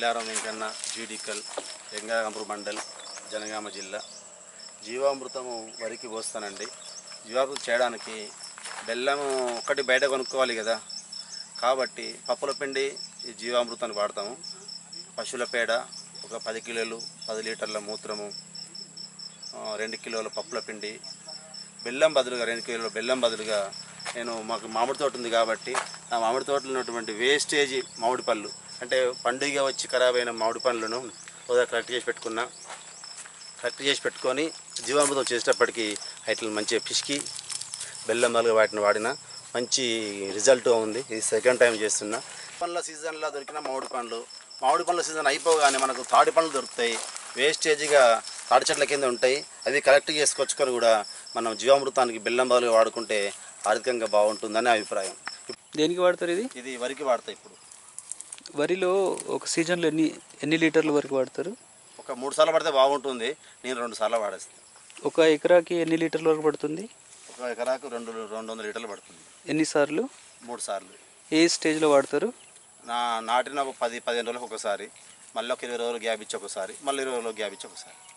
మైలారం వెంకన్న జీడికల్ వెంగాగంపూర్ మండల్ జనగామ జిల్లా జీవామృతము వరికి పోస్తానండి జీవామృతం చేయడానికి బెల్లం ఒకటి బయట కొనుక్కోవాలి కదా కాబట్టి పప్పుల పిండి ఈ జీవామృతాన్ని వాడతాము పశువుల పేడ ఒక పది కిలోలు పది లీటర్ల మూత్రము ఆ, రెండు కిలోల పప్పుల పిండి బెల్లం బదులుగా రెండు కిలోల బెల్లం బదులుగా నేను మాకు మామిడి తోట ఉంది కాబట్టి ఆ మామిడి తోటలో ఉన్నటువంటి వేస్టేజ్ మామిడి పళ్ళు అంటే పండుగ వచ్చి ఖరాబ్ అయిన మామిడి పండ్లను ఒకదా కరెక్ట్ చేసి పెట్టుకున్నా కరెక్ట్ చేసి పెట్టుకొని జీవామృతం చేసేటప్పటికి వాటిని మంచిగా పిసికి బెల్లం బదులుగా వాటిని వాడిన మంచి రిజల్ట్ ఉంది ఇది సెకండ్ టైం చేస్తున్నా పండ్ల సీజన్లో దొరికిన మామిడి పండ్లు మామిడి పండ్ల సీజన్ అయిపోగానే మనకు తాడి పండ్లు దొరుకుతాయి వేస్టేజ్గా తాడి చెట్ల కింద ఉంటాయి అవి కలెక్ట్ చేసుకొచ్చుకొని కూడా మనం జీవామృతానికి బెల్లం బదులుగా వాడుకుంటే ఆర్థికంగా బాగుంటుందని అభిప్రాయం దేనికి వాడతారు ఇది ఇది వరికి వాడతాయి ఇప్పుడు వరిలో ఒక సీజన్లో ఎన్ని ఎన్ని లీటర్ల వరకు వాడతారు ఒక మూడు సార్లు పడితే బాగుంటుంది నేను రెండు సార్లు వాడేస్తాను ఒక ఎకరాకి ఎన్ని లీటర్ల వరకు పడుతుంది ఒక ఎకరాకు రెండు రెండు వందల లీటర్లు పడుతుంది ఎన్నిసార్లు మూడు సార్లు ఏ స్టేజ్లో వాడతారు నా నాటిన ఒక పది పదిహేను రోజులకు ఒకసారి మళ్ళీ ఒక ఇరవై రోజులు గ్యాప్ ఇచ్చి ఒకసారి మళ్ళీ ఇరవై రోజులు గ్యాప్ ఇచ్చి ఒకసారి